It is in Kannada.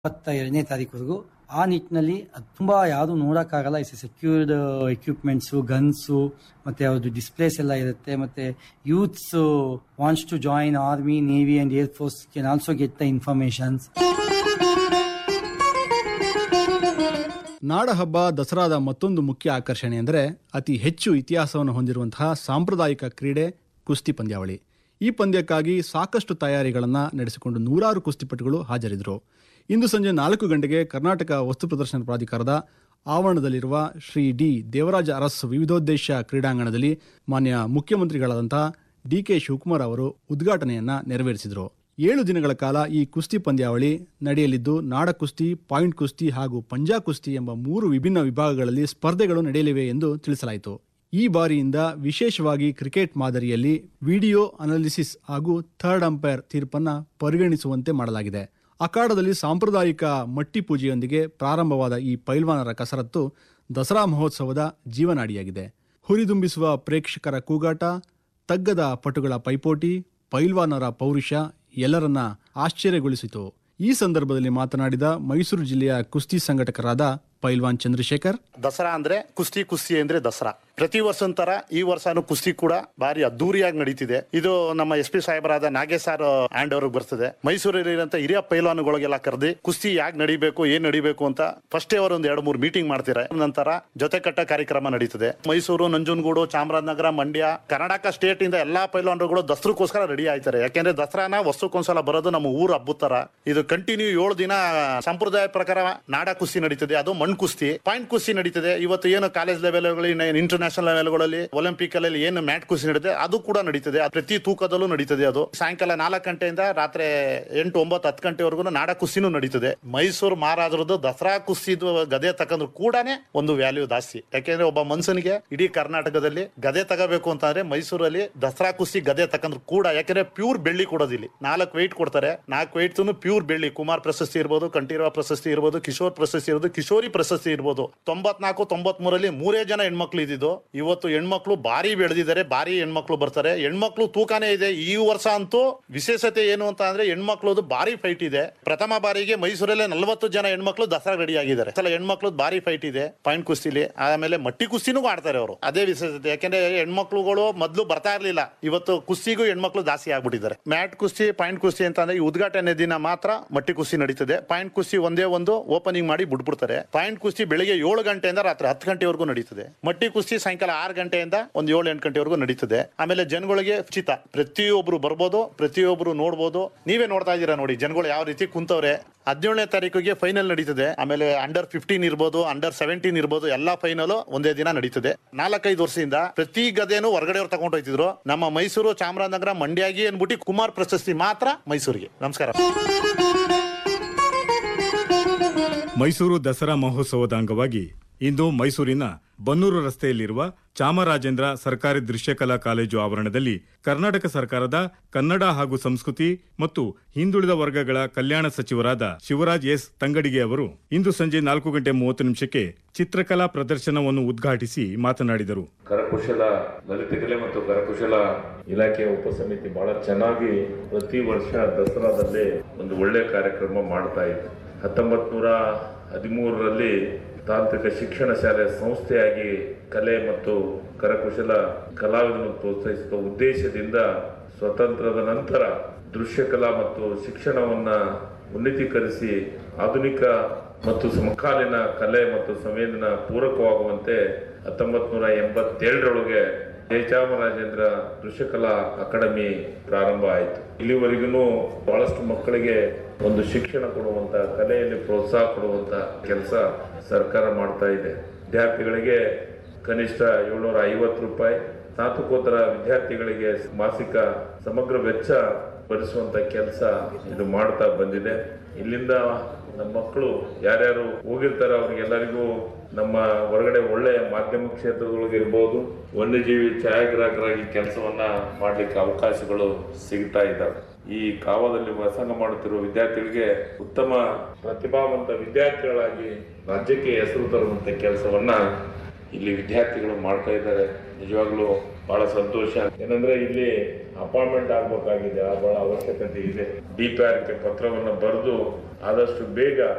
ಇಪ್ಪತ್ತ ಎರಡನೇ ತಾರೀಕುವರೆಗೂ ಆ ನಿಟ್ಟಿನಲ್ಲಿ ಅದು ತುಂಬಾ ಯಾವುದು ನೋಡೋಕ್ಕಾಗಲ್ಲ ಇಸ್ ಸೆಕ್ಯೂರ್ಡ್ ಎಕ್ವಿಪ್ಮೆಂಟ್ಸು ಗನ್ಸು ಮತ್ತೆ ಅವ್ರದ್ದು ಡಿಸ್ಪ್ಲೇಸ್ ಎಲ್ಲ ಇರುತ್ತೆ ಮತ್ತೆ youths wants to join army navy and air force can also get the informations ನಾಡಹಬ್ಬ ದಸರಾದ ಮತ್ತೊಂದು ಮುಖ್ಯ ಆಕರ್ಷಣೆ ಅಂದರೆ ಅತಿ ಹೆಚ್ಚು ಇತಿಹಾಸವನ್ನು ಹೊಂದಿರುವಂತಹ ಸಾಂಪ್ರದಾಯಿಕ ಕ್ರೀಡೆ ಕುಸ್ತಿ ಪಂದ್ಯಾವಳಿ ಈ ಪಂದ್ಯಕ್ಕಾಗಿ ಸಾಕಷ್ಟು ತಯಾರಿಗಳನ್ನು ನಡೆಸಿಕೊಂಡು ನೂರಾರು ಕುಸ್ತಿಪಟುಗಳು ಹಾಜರಿದ್ದರು ಇಂದು ಸಂಜೆ ನಾಲ್ಕು ಗಂಟೆಗೆ ಕರ್ನಾಟಕ ವಸ್ತು ಪ್ರದರ್ಶನ ಪ್ರಾಧಿಕಾರದ ಆವರಣದಲ್ಲಿರುವ ಶ್ರೀ ಡಿ ದೇವರಾಜ ಅರಸ್ ವಿವಿಧೋದ್ದೇಶ ಕ್ರೀಡಾಂಗಣದಲ್ಲಿ ಮಾನ್ಯ ಮುಖ್ಯಮಂತ್ರಿಗಳಾದಂತಹ ಡಿ ಕೆ ಶಿವಕುಮಾರ್ ಅವರು ಉದ್ಘಾಟನೆಯನ್ನ ನೆರವೇರಿಸಿದರು ಏಳು ದಿನಗಳ ಕಾಲ ಈ ಕುಸ್ತಿ ಪಂದ್ಯಾವಳಿ ನಡೆಯಲಿದ್ದು ನಾಡ ಕುಸ್ತಿ ಪಾಯಿಂಟ್ ಕುಸ್ತಿ ಹಾಗೂ ಪಂಜಾ ಕುಸ್ತಿ ಎಂಬ ಮೂರು ವಿಭಿನ್ನ ವಿಭಾಗಗಳಲ್ಲಿ ಸ್ಪರ್ಧೆಗಳು ನಡೆಯಲಿವೆ ಎಂದು ತಿಳಿಸಲಾಯಿತು ಈ ಬಾರಿಯಿಂದ ವಿಶೇಷವಾಗಿ ಕ್ರಿಕೆಟ್ ಮಾದರಿಯಲ್ಲಿ ವಿಡಿಯೋ ಅನಾಲಿಸಿಸ್ ಹಾಗೂ ಥರ್ಡ್ ಅಂಪೈರ್ ತೀರ್ಪನ್ನ ಪರಿಗಣಿಸುವಂತೆ ಮಾಡಲಾಗಿದೆ ಅಖಾಡದಲ್ಲಿ ಸಾಂಪ್ರದಾಯಿಕ ಮಟ್ಟಿ ಪೂಜೆಯೊಂದಿಗೆ ಪ್ರಾರಂಭವಾದ ಈ ಪೈಲ್ವಾನರ ಕಸರತ್ತು ದಸರಾ ಮಹೋತ್ಸವದ ಜೀವನಾಡಿಯಾಗಿದೆ ಹುರಿದುಂಬಿಸುವ ಪ್ರೇಕ್ಷಕರ ಕೂಗಾಟ ತಗ್ಗದ ಪಟುಗಳ ಪೈಪೋಟಿ ಪೈಲ್ವಾನರ ಪೌರುಷ ಎಲ್ಲರನ್ನ ಆಶ್ಚರ್ಯಗೊಳಿಸಿತು ಈ ಸಂದರ್ಭದಲ್ಲಿ ಮಾತನಾಡಿದ ಮೈಸೂರು ಜಿಲ್ಲೆಯ ಕುಸ್ತಿ ಸಂಘಟಕರಾದ ಪೈಲ್ವಾನ್ ಚಂದ್ರಶೇಖರ್ ದಸರಾ ಅಂದ್ರೆ ಕುಸ್ತಿ ಕುಸ್ತಿ ಅಂದ್ರೆ ದಸರಾ ಪ್ರತಿ ವರ್ಷ ತರ ಈ ವರ್ಷನೂ ಕುಸ್ತಿ ಕೂಡ ಬಾರಿ ಅದ್ದೂರಿಯಾಗಿ ನಡೀತಿದೆ ಇದು ನಮ್ಮ ಎಸ್ ಪಿ ಸಾಹೇಬರಾದ ನಾಗೇಶ್ ಸರ್ ಹ್ಯಾಂಡ್ ಅವ್ರಿಗೆ ಬರ್ತದೆ ಮೈಸೂರಲ್ಲಿರುವಂತ ಹಿರಿಯ ಪೈಲ್ವಾನುಗಳಿಗೆಲ್ಲ ಕರೆದಿ ಕುಸ್ತಿ ಯಾಕೆ ನಡಿಬೇಕು ಏನ್ ನಡಿಬೇಕು ಅಂತ ಫಸ್ಟ್ ಅವರು ಒಂದ್ ಎರಡು ಮೂರು ಮೀಟಿಂಗ್ ಮಾಡ್ತಾರೆ ನಂತರ ಜೊತೆ ಕಟ್ಟ ಕಾರ್ಯಕ್ರಮ ನಡೀತದೆ ಮೈಸೂರು ನಂಜನಗೂಡು ಚಾಮರಾಜನಗರ ಮಂಡ್ಯ ಕರ್ನಾಟಕ ಸ್ಟೇಟ್ ಇಂದ ಎಲ್ಲಾ ಪೈಲ್ವಾನರುಗಳು ದಸರಕ್ಕೋಸ್ಕರ ರೆಡಿ ಆಯ್ತಾರೆ ಯಾಕೆಂದ್ರೆ ದಸರಾನ ವರ್ಷಕ್ಕೊಂದ್ಸಲ ಬರೋದು ನಮ್ಮ ಊರು ಹಬ್ಬದ ತರ ಇದು ಕಂಟಿನ್ಯೂ ಏಳು ದಿನ ಸಂಪ್ರದಾಯ ಪ್ರಕಾರ ನಾಡ ಕುಸ್ತಿ ನಡೀತದೆ ಅದು ಮಣ್ಣು ಕುಸ್ತಿ ಪಾಯಿಂಟ್ ಕುಸ್ತಿ ನಡೀತದೆ ಇವತ್ತು ಏನು ಕಾಲೇಜ್ ಲೆವೆಲ್ ಇಂಟರ್ನ್ಯಾಷನಲ್ ಲೆವೆಲ್ಗಳಲ್ಲಿ ಒಲಿಂಪಿಕ್ ಅಲ್ಲಿ ಏನು ಮ್ಯಾಟ್ ಕುಸ್ತಿ ನಡೀತದೆ ಅದು ಕೂಡ ನಡೀತದೆ ಅದು ಪ್ರತಿ ತೂಕದಲ್ಲೂ ನಡೀತದೆ ಅದು ಸಾಯಂಕಾಲ ನಾಲ್ಕು ಗಂಟೆಯಿಂದ ರಾತ್ರಿ ಎಂಟು ಒಂಬತ್ತು ಹತ್ತು ಗಂಟೆವರೆಗೂ ನಾಡ ಕುಸ್ತಿನೂ ನಡೀತದೆ ಮೈಸೂರು ಮಹಾರಾಜರದ್ದು ದಸರಾ ಕುಸ್ತಿದು ಗದೆ ತಕಂದ್ರು ಕೂಡನೇ ಒಂದು ವ್ಯಾಲ್ಯೂ ಜಾಸ್ತಿ ಯಾಕೆಂದ್ರೆ ಒಬ್ಬ ಮನುಷ್ಯನಿಗೆ ಇಡೀ ಕರ್ನಾಟಕದಲ್ಲಿ ಗದೆ ತಗೋಬೇಕು ಅಂತಂದ್ರೆ ಮೈಸೂರಲ್ಲಿ ದಸರಾ ಕುಸ್ತಿ ಗದೆ ತಕಂದ್ರು ಕೂಡ ಯಾಕೆಂದ್ರೆ ಪ್ಯೂರ್ ಬೆಳ್ಳಿ ಕೊಡೋದಿಲ್ಲ ನಾಲ್ಕು ವೆಯ್ಟ್ ಕೊಡ್ತಾರೆ ನಾಲ್ಕು ವೆಯ್ಟ್ ಪ್ಯೂರ್ ಬೆಳ್ಳಿ ಕುಮಾರ್ ಪ್ರಶಸ್ತಿ ಇರ್ಬೋದು ಕಂಠೀರವ ಪ್ರಶಸ್ತಿ ಇರ್ಬೋದು ಕಿಶೋರ್ ಪ್ರಶಸ್ತಿ ಇರ್ಬೋದು ಕಿಶೋರಿ ಪ್ರಶಸ್ತಿ ಇರ್ಬೋದು ತೊಂಬತ್ನಾಲ್ಕು ತೊಂಬತ್ ಮೂರಲ್ಲಿ ಮೂರೇ ಜನ ಹೆಣ್ಮಕ್ಳು ಇದ್ದಿದ್ದು ಇವತ್ತು ಹೆಣ್ಮಕ್ಳು ಭಾರಿ ಬೆಳೆದಿದ್ದಾರೆ ಭಾರಿ ಹೆಣ್ಮಕ್ಳು ಬರ್ತಾರೆ ಹೆಣ್ಮಕ್ಳು ತೂಕಾನೇ ಇದೆ ಈ ವರ್ಷ ಅಂತೂ ವಿಶೇಷತೆ ಏನು ಅಂತ ಅಂದ್ರೆ ಹೆಣ್ಮಕ್ಳದು ಭಾರಿ ಫೈಟ್ ಇದೆ ಪ್ರಥಮ ಬಾರಿಗೆ ಮೈಸೂರಲ್ಲೇ ನಲವತ್ತು ಜನ ಹೆಣ್ಮಕ್ಳು ದಸರಾ ರೆಡಿ ಆಗಿದ್ದಾರೆ ಸಲ ಹೆಣ್ಮಕ್ಳು ಭಾರಿ ಫೈಟ್ ಇದೆ ಪಾಯಿಂಟ್ ಕುಸ್ತಿಲಿ ಆಮೇಲೆ ಮಟ್ಟಿ ಕುಸ್ತಿನೂ ಆಡ್ತಾರೆ ಅವರು ಅದೇ ವಿಶೇಷತೆ ಯಾಕೆಂದ್ರೆ ಹೆಣ್ಮಕ್ಳುಗಳು ಮೊದ್ಲು ಬರ್ತಾ ಇರ್ಲಿಲ್ಲ ಇವತ್ತು ಕುಸ್ತಿಗೂ ಹೆಣ್ಮಕ್ಳು ಜಾಸ್ತಿ ಆಗ್ಬಿಟ್ಟಿದ್ದಾರೆ ಮ್ಯಾಟ್ ಕುಸ್ತಿ ಪಾಯಿಂಟ್ ಕುಸ್ತಿ ಅಂತ ಅಂದ್ರೆ ಈ ಉದ್ಘಾಟನೆ ದಿನ ಮಾತ್ರ ಮಟ್ಟಿ ಕುಸ್ತಿ ನಡೀತದೆ ಪಾಯಿಂಟ್ ಕುಸ್ತಿ ಒಂದೇ ಒಂದು ಓಪನಿಂಗ್ ಮಾಡಿ ಬಿಟ್ಬಿಡ್ತಾರೆ ಪಾಯಿಂಟ್ ಕುಸ್ತಿ ಬೆಳಿಗ್ಗೆ ಏಳು ಗಂಟೆಯಿಂದ ರಾತ್ರಿ ಹತ್ತು ಗಂಟೆವರೆಗೂ ನಡೀತದೆ ಮಟ್ಟಿ ಕುಸ್ತಿ ಸಾಯಂಕಾಲ ಆರು ಗಂಟೆಯಿಂದ ಒಂದು ಏಳು ಎಂಟು ಗಂಟೆವರೆಗೂ ನಡೀತದೆ ಆಮೇಲೆ ಜನಗಳಿಗೆ ಉಚಿತ ಪ್ರತಿಯೊಬ್ರು ಬರ್ಬೋದು ಪ್ರತಿಯೊಬ್ರು ನೋಡ್ಬೋದು ನೀವೇ ನೋಡ್ತಾ ಇದ್ದೀರಾ ನೋಡಿ ಜನಗಳು ಯಾವ ರೀತಿ ಕುಂತವ್ರೆ ಹದಿನೇಳನೇ ತಾರೀಕಿಗೆ ಫೈನಲ್ ನಡೀತದೆ ಆಮೇಲೆ ಅಂಡರ್ ಫಿಫ್ಟೀನ್ ಇರ್ಬೋದು ಅಂಡರ್ ಸೆವೆಂಟೀನ್ ಇರ್ಬೋದು ಎಲ್ಲಾ ಫೈನಲ್ ಒಂದೇ ದಿನ ನಡೀತದೆ ನಾಲ್ಕೈದು ವರ್ಷದಿಂದ ಪ್ರತಿ ಗದೆನೂ ಹೊರಗಡೆ ತಗೊಂಡು ಹೋಯ್ತಿದ್ರು ನಮ್ಮ ಮೈಸೂರು ಚಾಮರಾಜನಗರ ಮಂಡ್ಯಾಗಿ ಅನ್ಬಿಟ್ಟು ಕುಮಾರ್ ಪ್ರಶಸ್ತಿ ಮಾತ್ರ ಮೈಸೂರಿಗೆ ನಮಸ್ಕಾರ ಮೈಸೂರು ದಸರಾ ಮಹೋತ್ಸವದ ಅಂಗವಾಗಿ ಇಂದು ಮೈಸೂರಿನ ಬನ್ನೂರು ರಸ್ತೆಯಲ್ಲಿರುವ ಚಾಮರಾಜೇಂದ್ರ ಸರ್ಕಾರಿ ದೃಶ್ಯಕಲಾ ಕಾಲೇಜು ಆವರಣದಲ್ಲಿ ಕರ್ನಾಟಕ ಸರ್ಕಾರದ ಕನ್ನಡ ಹಾಗೂ ಸಂಸ್ಕೃತಿ ಮತ್ತು ಹಿಂದುಳಿದ ವರ್ಗಗಳ ಕಲ್ಯಾಣ ಸಚಿವರಾದ ಶಿವರಾಜ್ ಎಸ್ ತಂಗಡಿಗೆ ಅವರು ಇಂದು ಸಂಜೆ ನಾಲ್ಕು ಗಂಟೆ ಮೂವತ್ತು ನಿಮಿಷಕ್ಕೆ ಚಿತ್ರಕಲಾ ಪ್ರದರ್ಶನವನ್ನು ಉದ್ಘಾಟಿಸಿ ಮಾತನಾಡಿದರು ಕರಕುಶಲ ಲಲಿತಕಲೆ ಮತ್ತು ಕರಕುಶಲ ಇಲಾಖೆಯ ಉಪಸಮಿತಿ ಬಹಳ ಚೆನ್ನಾಗಿ ಪ್ರತಿ ವರ್ಷ ದಸರಾದಲ್ಲಿ ಒಂದು ಒಳ್ಳೆಯ ಕಾರ್ಯಕ್ರಮ ಮಾಡ್ತಾ ಇದೆ ಹತ್ತೊಂಬತ್ ನೂರ ಹದಿಮೂರರಲ್ಲಿ ತಾಂತ್ರಿಕ ಶಿಕ್ಷಣ ಶಾಲೆ ಸಂಸ್ಥೆಯಾಗಿ ಕಲೆ ಮತ್ತು ಕರಕುಶಲ ಕಲಾವಿದರನ್ನು ಪ್ರೋತ್ಸಾಹಿಸುವ ಉದ್ದೇಶದಿಂದ ಸ್ವತಂತ್ರದ ನಂತರ ದೃಶ್ಯಕಲಾ ಮತ್ತು ಶಿಕ್ಷಣವನ್ನ ಉನ್ನತೀಕರಿಸಿ ಆಧುನಿಕ ಮತ್ತು ಸಮಕಾಲೀನ ಕಲೆ ಮತ್ತು ಸಂವೇದನ ಪೂರಕವಾಗುವಂತೆ ಹತ್ತೊಂಬತ್ ನೂರ ಎಂಬತ್ತೇಳರೊಳಗೆ ಜಯಚಾಮರಾಜೇಂದ್ರ ದೃಶ್ಯಕಲಾ ಅಕಾಡೆಮಿ ಪ್ರಾರಂಭ ಆಯಿತು ಇಲ್ಲಿವರೆಗೂ ಬಹಳಷ್ಟು ಮಕ್ಕಳಿಗೆ ಒಂದು ಶಿಕ್ಷಣ ಕೊಡುವಂತ ಕಲೆಯಲ್ಲಿ ಪ್ರೋತ್ಸಾಹ ಕೊಡುವಂತ ಕೆಲಸ ಸರ್ಕಾರ ಮಾಡ್ತಾ ಇದೆ ವಿದ್ಯಾರ್ಥಿಗಳಿಗೆ ಕನಿಷ್ಠ ಏಳ್ನೂರ ಐವತ್ತು ರೂಪಾಯಿ ಸ್ನಾತಕೋತ್ತರ ವಿದ್ಯಾರ್ಥಿಗಳಿಗೆ ಮಾಸಿಕ ಸಮಗ್ರ ವೆಚ್ಚ ಭರಿಸುವಂತ ಕೆಲಸ ಇದು ಮಾಡ್ತಾ ಬಂದಿದೆ ಇಲ್ಲಿಂದ ನಮ್ಮ ಮಕ್ಕಳು ಯಾರ್ಯಾರು ಹೋಗಿರ್ತಾರ ಅವ್ರಿಗೆಲ್ಲರಿಗೂ ನಮ್ಮ ಹೊರಗಡೆ ಒಳ್ಳೆಯ ಮಾಧ್ಯಮ ಕ್ಷೇತ್ರದೊಳಗೆ ಇರ್ಬೋದು ವನ್ಯಜೀವಿ ಛಾಯಾಗ್ರಾಹಕರಾಗಿ ಕೆಲಸವನ್ನ ಮಾಡ್ಲಿಕ್ಕೆ ಅವಕಾಶಗಳು ಸಿಗ್ತಾ ಇದ್ದಾವೆ ಈ ಕಾವದಲ್ಲಿ ವ್ಯಾಸಂಗ ಮಾಡುತ್ತಿರುವ ವಿದ್ಯಾರ್ಥಿಗಳಿಗೆ ಉತ್ತಮ ಪ್ರತಿಭಾವಂತ ವಿದ್ಯಾರ್ಥಿಗಳಾಗಿ ರಾಜ್ಯಕ್ಕೆ ಹೆಸರು ತರುವಂತ ಕೆಲಸವನ್ನ ಇಲ್ಲಿ ವಿದ್ಯಾರ್ಥಿಗಳು ಮಾಡ್ತಾ ಇದ್ದಾರೆ ನಿಜವಾಗ್ಲೂ ಬಹಳ ಸಂತೋಷ ಏನಂದ್ರೆ ಇಲ್ಲಿ ಅಪಾಯಿಂಟ್ಮೆಂಟ್ ಆಗ್ಬೇಕಾಗಿದೆ ಆ ಬಹಳ ಅವಶ್ಯಕತೆ ಇದೆ ಡಿ ಪಿ ಆರ್ ಗೆ ಪತ್ರವನ್ನು ಬರೆದು ಆದಷ್ಟು ಬೇಗ